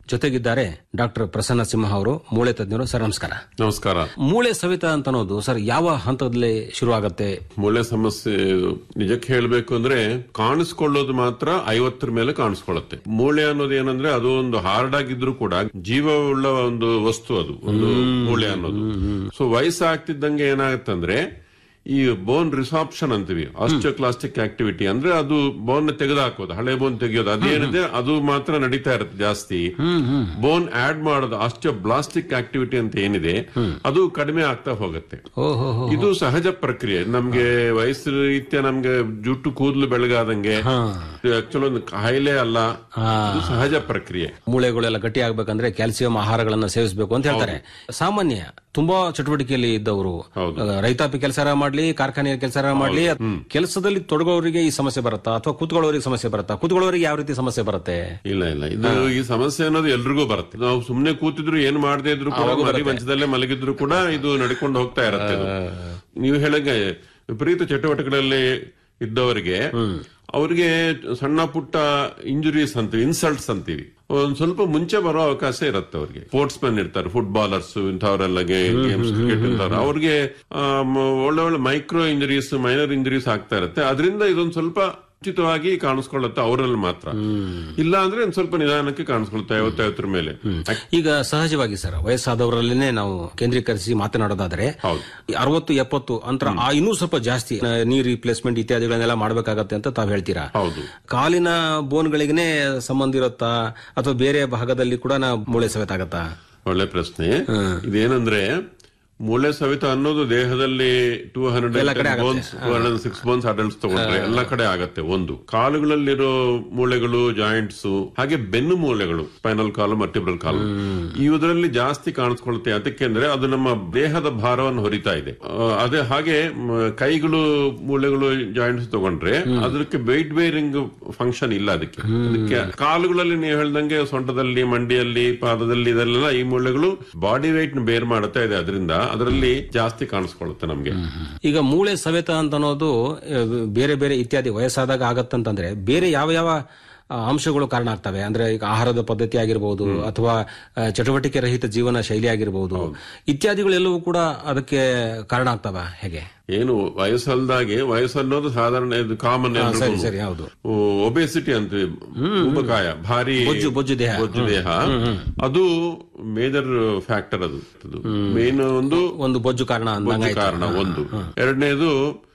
ಜೊತೆಗಿದ್ದಾರೆ ಡಾಕ್ಟರ್ ಪ್ರಸನ್ನ ಸಿಂಹ ಅವರು ಮೂಳೆ ತಜ್ಞರು ಸರ್ ನಮಸ್ಕಾರ ನಮಸ್ಕಾರ ಮೂಳೆ ಸವಿತ ಅಂತ ಅನ್ನೋದು ಸರ್ ಯಾವ ಹಂತದಲ್ಲಿ ಶುರುವಾಗುತ್ತೆ ಮೂಳೆ ಸಮಸ್ಯೆ ನಿಜಕ್ಕೆ ಹೇಳ್ಬೇಕು ಅಂದ್ರೆ ಕಾಣಿಸ್ಕೊಳ್ಳೋದು ಮಾತ್ರ ಐವತ್ತರ ಮೇಲೆ ಕಾಣಿಸ್ಕೊಳ್ಳುತ್ತೆ ಮೂಳೆ ಅನ್ನೋದು ಏನಂದ್ರೆ ಅದು ಒಂದು ಹಾರ್ಡ್ ಆಗಿದ್ರು ಕೂಡ ಜೀವವುಳ್ಳ ಒಂದು ವಸ್ತು ಅದು ಒಂದು ಮೂಳೆ ಅನ್ನೋದು ಸೊ ವಯಸ್ಸಾಗ್ತಿದ್ದಂಗೆ ಏನಾಗುತ್ತಂದ್ರೆ ಈ ಬೋನ್ ರಿಸಾಪ್ಷನ್ ಅಂತೀವಿ ಆಸ್ಟಿಯೋಕ್ಲಾಸ್ಟಿಕ್ ಆಕ್ಟಿವಿಟಿ ಅಂದ್ರೆ ಅದು ಬೋನ್ ತೆಗೆದುಹಾಕೋದು ಹಳೆ ಬೋನ್ ತೆಗೆಯೋದು ಅದೇನಿದೆ ಅದು ಮಾತ್ರ ನಡೀತಾ ಇರುತ್ತೆ ಜಾಸ್ತಿ ಬೋನ್ ಆಡ್ ಮಾಡೋದು ಆಸ್ಟಿಯೋಬ್ಲಾಸ್ಟಿಕ್ ಆಕ್ಟಿವಿಟಿ ಅಂತ ಏನಿದೆ ಅದು ಕಡಿಮೆ ಆಗ್ತಾ ಹೋಗುತ್ತೆ ಓಹೋ ಇದು ಸಹಜ ಪ್ರಕ್ರಿಯೆ ನಮ್ಗೆ ವಯಸ್ಸು ರೀತ್ಯ ನಮ್ಗೆ ಜುಟ್ಟು ಕೂದಲು ಬೆಳಗಾದಂಗೆ ಆಕ್ಚುಲ್ ಒಂದು ಕಾಯಿಲೆ ಅಲ್ಲ ಇದು ಸಹಜ ಪ್ರಕ್ರಿಯೆ ಮೂಳೆಗಳೆಲ್ಲ ಗಟ್ಟಿ ಆಗ್ಬೇಕಂದ್ರೆ ಕ್ಯಾಲ್ಸಿಯಂ ಆಹಾರಗಳನ್ನ ಸೇವಿಸಬೇಕು ಅಂತ ಹೇಳ್ತಾರೆ ಸಾಮಾನ್ಯ ತುಂಬಾ ಚಟುವಟಿಕೆಯಲ್ಲಿ ಇದ್ದವರು ಹೌದು. ಅಹ್, ರೈತಾಪಿ ಕೆಲಸ ಮಾಡ್ಲಿ ಕಾರ್ಖಾನೆಯ ಕೆಲಸ ಮಾಡ್ಲಿ ಕೆಲಸದಲ್ಲಿ ತೊಡಗೋರಿಗೆ ಈ ಸಮಸ್ಯೆ ಬರುತ್ತಾ ಅಥವಾ ಕೂತ್ಕೊಳ್ಳೋರಿಗೆ ಸಮಸ್ಯೆ ಬರುತ್ತಾ ಕೂತ್ಕೊಳ್ಳೋರಿಗೆ ಯಾವ ರೀತಿ ಸಮಸ್ಯೆ ಬರುತ್ತೆ ಇಲ್ಲ ಇಲ್ಲ ಇದು ಈ ಸಮಸ್ಯೆ ಅನ್ನೋದು ಎಲ್ರಿಗೂ ಬರುತ್ತೆ ನಾವು ಸುಮ್ನೆ ಕೂತಿದ್ರು ಏನು ಮಾಡದೇ ಇದ್ರು ಕೂಡ ಮರಿ ಮಂಚದಲ್ಲೇ ಮಲಗಿದ್ರು ಕೂಡ ಇದು ನಡ್ಕೊಂಡು ಹೋಗ್ತಾ ಇರತ್ತೆ ಇದು. ನೀವು ಹೇಳಂಗೆ ವಿಪರೀತ ಚಟುವಟಿಕೆಗಳಲ್ಲಿ ಇದ್ದವರಿಗೆ ಅವ್ರಿಗೆ ಸಣ್ಣ ಪುಟ್ಟ ಇಂಜುರೀಸ್ ಅಂತೀವಿ ಇನ್ಸಲ್ಟ್ಸ್ ಅಂತೀವಿ ಒಂದ್ ಸ್ವಲ್ಪ ಮುಂಚೆ ಬರೋ ಅವಕಾಶ ಇರುತ್ತೆ ಅವ್ರಿಗೆ ಸ್ಪೋರ್ಟ್ಸ್ ಮೆನ್ ಇರ್ತಾರೆ ಫುಟ್ಬಾಲರ್ಸ್ ಇಂಥವರೆಲ್ಲ ಗೇಮ್ಸ್ ಕ್ರಿಕೆಟ್ ಇಂಥವ್ರು ಅವ್ರಿಗೆ ಆಮ್, ಒಳ್ಳೆ ಒಳ್ಳೆ ಮೈಕ್ರೋ ಇಂಜುರೀಸ್ ಮೈನರ್ ಇಂಜುರೀಸ್ ಆಗ್ತಾ ಇರುತ್ತೆ ಅದರಿಂದ ಇದೊಂದು ಸ್ವಲ್ಪ ಉಚಿತವಾಗಿ ಕಾಣಿಸ್ಕೊಳ್ಳುತ್ತೆ ಅವರಲ್ಲಿ ಮಾತ್ರ ಇಲ್ಲ ಅಂದ್ರೆ ಒಂದ್ ಸ್ವಲ್ಪ ನಿಧಾನಕ್ಕೆ ಕಾಣಿಸ್ಕೊಳುತ್ತೆ ಐವತ್ತೈವತ್ತರ ಮೇಲೆ ಈಗ ಸಹಜವಾಗಿ ಸರ್ ವಯಸ್ಸಾದವರಲ್ಲೇನೆ ನಾವು ಕೇಂದ್ರೀಕರಿಸಿ ಮಾತನಾಡೋದಾದ್ರೆ ಹೌದು. ಈ ಅರವತ್ತು ಎಪ್ಪತ್ತು ಅಂತರ ಆ ಇನ್ನೂ ಸ್ವಲ್ಪ ಜಾಸ್ತಿ ಆ, ನೀ ರಿಪ್ಲೇಸ್ಮೆಂಟ್ ಇತ್ಯಾದಿಗಳನ್ನೆಲ್ಲ ಮಾಡಬೇಕಾಗತ್ತೆ ಅಂತ ತಾವ್ ಹೇಳ್ತೀರಾ ಹೌದು ಕಾಲಿನ ಬೋನ್ಗಳಿಗೇ ಸಂಬಂಧ ಇರುತ್ತಾ ಅಥವಾ ಬೇರೆ ಭಾಗದಲ್ಲಿ ಕೂಡ ನಾ ಮೂಳೆ ಸವೆತ ಆಗತ್ತಾ ಒಳ್ಳೆ ಪ್ರಶ್ನೆ ಇದೇನಂದ್ರೆ ಮೂಳೆ ಸವಿತ ಅನ್ನೋದು ದೇಹದಲ್ಲಿ two hundred bones two hundred six bones adults ತಗೊಂಡ್ರೆ ಎಲ್ಲ ಕಡೆ ಆಗತ್ತೆ ಒಂದು ಕಾಲುಗಳಲ್ಲಿರೋ ಮೂಳೆಗಳು ಜಾಯಿಂಟ್ಸ್ ಹಾಗೆ ಬೆನ್ನು ಮೂಳೆಗಳು ಸ್ಪೈನಲ್ ಕಾಲು ಮರ್ಟಿಬ್ರಲ್ ಕಾಲು ಇವುದರಲ್ಲಿ ಜಾಸ್ತಿ ಕಾಣಿಸ್ಕೊಳ್ಳುತ್ತೆ ಅದಕ್ಕೆಂದ್ರೆ ಅದು ನಮ್ಮ ದೇಹದ ಭಾರವನ್ನು ಹೊರಿತಾ ಇದೆ ಆ, ಅದೇ ಹಾಗೆ ಮ್, ಕೈಗಳು ಮೂಳೆಗಳು ಜಾಯಿಂಟ್ಸ್ ತಗೊಂಡ್ರೆ ಅದಕ್ಕೆ ವೆಯ್ಟ್ ಬೇರಿಂಗ್ ಫಂಕ್ಷನ್ ಇಲ್ಲ ಅದಕ್ಕೆ ಅದಕ್ಕೆ ಕಾಲುಗಳಲ್ಲಿ ನೀವು ಹೇಳ್ದಂಗೆ ಸೊಂಟದಲ್ಲಿ ಮಂಡಿಯಲ್ಲಿ ಪಾದದಲ್ಲಿ ಇದೆಲ್ಲ ಈ ಮೂಳೆಗಳು ಬಾಡಿ weight ನ ಬೇರ್ ಮಾಡುತ್ತಾ ಇದೆ ಅದರಿಂದ ಅದರಲ್ಲಿ ಜಾಸ್ತಿ ಕಾಣಿಸ್ಕೊಳ್ಳುತ್ತೆ ನಮ್ಗೆ ಈಗ ಮೂಳೆ ಸವೆತ ಅಂತ ಅನ್ನೋದು ಆ, ಬೇರೆ ಬೇರೆ ಇತ್ಯಾದಿ ವಯಸ್ಸಾದಾಗ ಆಗತ್ತಂತಂದ್ರೆ ಬೇರೆ ಯಾವ ಯಾವ ಆ, ಅಂಶಗಳು ಕಾರಣ ಆಗ್ತವೆ ಅಂದ್ರೆ ಈಗ ಆಹಾರದ ಪದ್ಧತಿ ಆಗಿರಬಹುದು ಅಥವಾ ಆ, ಚಟುವಟಿಕೆ ರಹಿತ ಜೀವನ ಶೈಲಿ ಆಗಿರಬಹುದು ಇತ್ಯಾದಿಗಳೆಲ್ಲವೂ ಕೂಡ ಅದಕ್ಕೆ ಕಾರಣ ಆಗ್ತವ ಹೇಗೆ ಏನು ವಯಸ್ಸಲ್ದಾಗೆ ವಯಸ್ಸನ್ನೋದು ಸಾಧಾರಣ ಇದು ಕಾಮನ್ ಸರಿ ಸರಿ ಹೌದು ಒಬೆಸಿಟಿ ಅಂತೀವಿ ಉಪಕಾಯ ಭಾರಿ ಬೊಜ್ಜು ಬೊಜ್ಜು ದೇಹ ಬೊಜ್ಜು ದೇಹ ಅದು ಮೇಜರ್ ಫ್ಯಾಕ್ಟರ್ ಅದು ಮೇನ್ ಒಂದು ಒಂದು ಬೊಜ್ಜು ಕಾರಣ ಅಂದಂಗ ಬೊಜ್ಜು ಕಾರಣ ಒಂದು ಎರಡನೇದು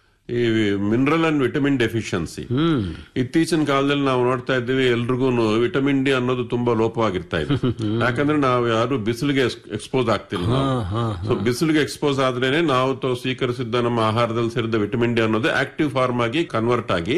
ಈ ಮಿನರಲ್ ಅಂಡ್ ವಿಟಮಿನ್ ಡೆಫಿಷಿಯನ್ಸಿ ಇತ್ತೀಚಿನ ಕಾಲದಲ್ಲಿ ನಾವು ನೋಡ್ತಾ ಇದ್ದೀವಿ ಎಲ್ರಿಗೂ ವಿಟಮಿನ್ ಡಿ ಅನ್ನೋದು ತುಂಬಾ ಲೋಪವಾಗಿರ್ತಾ ಇದೆ ಯಾಕಂದ್ರೆ ನಾವು ಯಾರು ಬಿಸಿಲಿಗೆ ಎಕ್ಸ್ಪೋಸ್ ಆಗ್ತಿಲ್ಲ ಸೊ ಬಿಸಿಲಿಗೆ ಎಕ್ಸ್ಪೋಸ್ ಆದ್ರೇನೆ ನಾವು ತಾವು ಸ್ವೀಕರಿಸಿದ್ದ ನಮ್ಮ ಆಹಾರದಲ್ಲಿ ಸೇರಿದ ವಿಟಮಿನ್ ಡಿ ಅನ್ನೋದು ಆಕ್ಟಿವ್ ಫಾರ್ಮ್ ಆಗಿ ಕನ್ವರ್ಟ್ ಆಗಿ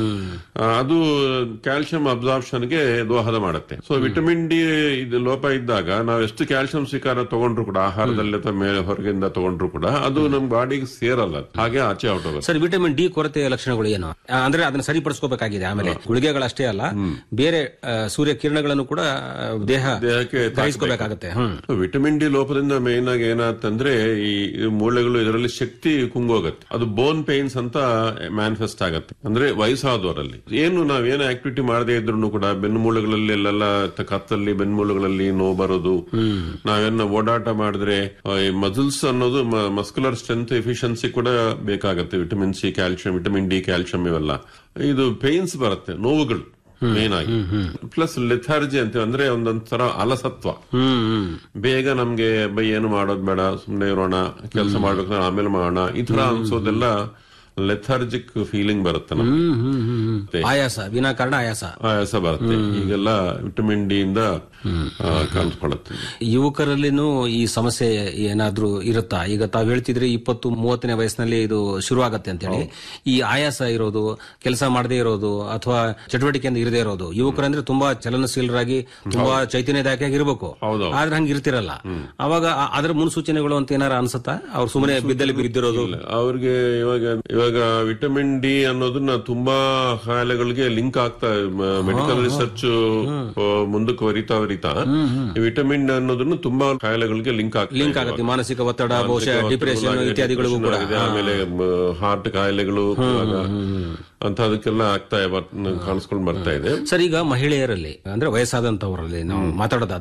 ಆ, ಅದು ಕ್ಯಾಲ್ಸಿಯಂ ಅಬ್ಸಾರ್ಪ್ಷನ್ ಗೆ ದೋಹದ ಮಾಡುತ್ತೆ ಸೊ ವಿಟಮಿನ್ ಡಿ ಇದು ಲೋಪ ಇದ್ದಾಗ ನಾವು ಎಷ್ಟು ಕ್ಯಾಲ್ಸಿಯಂ ಸ್ವೀಕಾರ ತಗೊಂಡ್ರು ಕೂಡ ಆಹಾರದಲ್ಲಿ ಅಥವಾ ಮೇಲೆ ಹೊರಗಿಂದ ತಗೊಂಡ್ರು ಕೂಡ ಅದು ನಮ್ ಬಾಡಿಗೆ ಸೇರಲ್ಲ ಅದು. ಹಾಗೆ ಆಚೆ ಔಟ್ ಹೋಗುತ್ತೆ ಸರ್ ವಿಟಮಿನ್ ಡಿ ಕೊರತೆಯ ಲಕ್ಷಣಗಳು ಏನು ಆ, ಅಂದ್ರೆ ಅದನ್ನ ಸರಿಪಡಿಸ್ಕೋಬೇಕಾಗಿದೆ ಆಮೇಲೆ ಗುಳಿಗೆಗಳಷ್ಟೇ ಅಲ್ಲ ಬೇರೆ ಆ, ಸೂರ್ಯ ಕಿರಣಗಳನ್ನು ಕೂಡ ಆ, ದೇಹ ದೇಹಕ್ಕೆ ಗ್ರಹಿಸ್ಕೋಬೇಕಾಗತ್ತೆ ಹ್ಮ್ ಸೊ ವಿಟಮಿನ್ ಡಿ ಲೋಪದಿಂದ ಮೇನ್ ಆಗಿ ಏನಾಗ್ತಂದ್ರೆ ಈ ಈ ಮೂಳೆಗಳು ಇದರಲ್ಲಿ ಶಕ್ತಿ ಕುಂಗೋಗತ್ತೆ ಅದು ಬೋನ್ ಪೇನ್ಸ್ ಅಂತ ಮ್ಯಾನಿಫೆಸ್ಟ್ ಆಗತ್ತೆ ಅಂದ್ರೆ ವಯಸ್ಸಾದವರಲ್ಲಿ ಏನು ನಾವೇನು ಆಕ್ಟಿವಿಟಿ ಮಾಡದೇ ಇದ್ರು ಕೂಡ ಬೆನ್ನು ಮೂಳೆಗಳಲ್ಲಿ ಅಲ್ಲೆಲ್ಲ ತ- ಕತ್ತಲ್ಲಿ ಬೆನ್ನು ಮೂಳೆಗಳಲ್ಲಿ ನೋವು ಬರೋದು ನಾವೇನ ಓಡಾಟ ಮಾಡಿದ್ರೆ ಆ, ಈ ಮಸಲ್ಸ್ ಅನ್ನೋದು ಮಸ್ಕ್ಯುಲರ್ ಸ್ಟ್ರೆಂತ್ ಎಫಿಷಿಯನ್ಸಿ ಕೂಡ ಬೇಕಾಗತ್ತೆ vitamin C calcium vitamin D calcium ಇವೆಲ್ಲ ಇದು ಪೇನ್ಸ್ ಬರುತ್ತೆ ನೋವುಗಳು ಮೇನ್ ಆಗಿ ಪ್ಲಸ್ ಲೆಥಾರ್ಜಿ ಅಂತ ಅಂದ್ರೆ ಒಂದೊಂಥರ ಅಲಸತ್ವ ಹ್ಮ್ ಹ್ಮ್ ಬೇಗ ನಮ್ಗೆ ಬೈ ಏನು ಮಾಡೋದ್ ಬೇಡ ಸುಮ್ನೆ ಇರೋಣ ಕೆಲಸ ಮಾಡ್ಬೇಕು ಆಮೇಲೆ ಮಾಡೋಣ ಈ ತರ ಅನ್ಸೋದೆಲ್ಲ ಲೆಥಾರ್ಜಿಕ್ ಫೀಲಿಂಗ್ ಬರುತ್ತೆ ನಮ್ಗೆ ಹ್ಮ್ ಹ್ಮ್ ಹ್ಮ್ ಹ್ಮ್ ಆಯಾಸ ವಿನಾಕಾರಣ ಆಯಾಸ ಆಯಾಸ ಬರುತ್ತೆ ಈಗೆಲ್ಲ ವಿಟಮಿನ್ ಡಿ ಇಂದ ಆ, ಕಾಣಿಸ್ಕೊಳ್ಳುತ್ತೆ ಯುವಕರಲ್ಲಿನೂ ಈ ಸಮಸ್ಯೆ ಏನಾದ್ರೂ ಇರುತ್ತಾ ಈಗ ತಾವ್ ಹೇಳ್ತಿದ್ರಿ ಇಪ್ಪತ್ತು ಮೂವತ್ತನೇ ವಯಸ್ಸಿನಲ್ಲಿ ಇದು ಶುರುವಾಗತ್ತೆ ಅಂತ ಹೇಳಿ ಈ ಆಯಾಸ ಇರೋದು ಕೆಲಸ ಮಾಡದೇ ಇರೋದು ಅಥವಾ ಚಟುವಟಿಕೆಯಿಂದ ಇರದೇ ಇರೋದು ಯುವಕರಂದ್ರೆ ತುಂಬಾ ಚಲನಶೀಲರಾಗಿ ತುಂಬಾ ಚೈತನ್ಯದಾಯಕ ಇರಬೇಕು ಹೌದು. ಆದ್ರೆ ಹಂಗ ಇರ್ತಿರಲ್ಲ ಅವಾಗ ಆ- ಅದ್ರ ಮುನ್ಸೂಚನೆಗಳು ಅಂತ ಏನಾರ ಅನ್ಸುತ್ತಾ ಅವ್ರು ಸುಮ್ಮನೆ ಬಿದ್ದಲ್ಲಿ ಬಿದ್ದಿರೋದು ಅವ್ರಿಗೆ ಇವಾಗ ಇವಾಗ ವಿಟಮಿನ್ ಡಿ ಅನ್ನೋದನ್ನ ತುಂಬಾ ಕಾಯಿಲೆಗಳಿಗೆ ಲಿಂಕ್ ಆಗ್ತಾ ಮೆಡಿಕಲ್ ರಿಸರ್ಚ್ ಮುಂದಕ್ಕೆ ವರಿತಾ ವರಿತಾ ಈ ವಿಟಮಿನ್ ಅನ್ನೋದನ್ನು ತುಂಬಾ ಕಾಯಿಲೆಗಳಿಗೆ ಲಿಂಕ್ ಆಗ್ತಾ ಲಿಂಕ್ ಇದೆ ಆಗುತ್ತೆ ಮಾನಸಿಕ ಒತ್ತಡ ಬಹುಶಃ ಡಿಪ್ರೆಷನ್ ಇತ್ಯಾದಿಗಳಿಗೂ ಕೂಡ ಆಗಿದೆ. ಆಮೇಲೆ ಹಾರ್ಟ್ ಕಾಯಿಲೆಗಳು ಇವಾಗ ಅಂತದಕ್ಕೆಲ್ಲ ಆಗ್ತಾ ಬರ್- ಕಾಣಿಸ್ಕೊಂಡು ಬರ್ತಾ ಇದೆ ಸರ್ ಈಗ ಮಹಿಳೆಯರಲ್ಲಿ ಅಂದ್ರೆ ವಯಸ್ಸಾದಂತವರಲ್ಲಿ ನಾವು ಮಾತಾಡೋದಾದ್ರೆ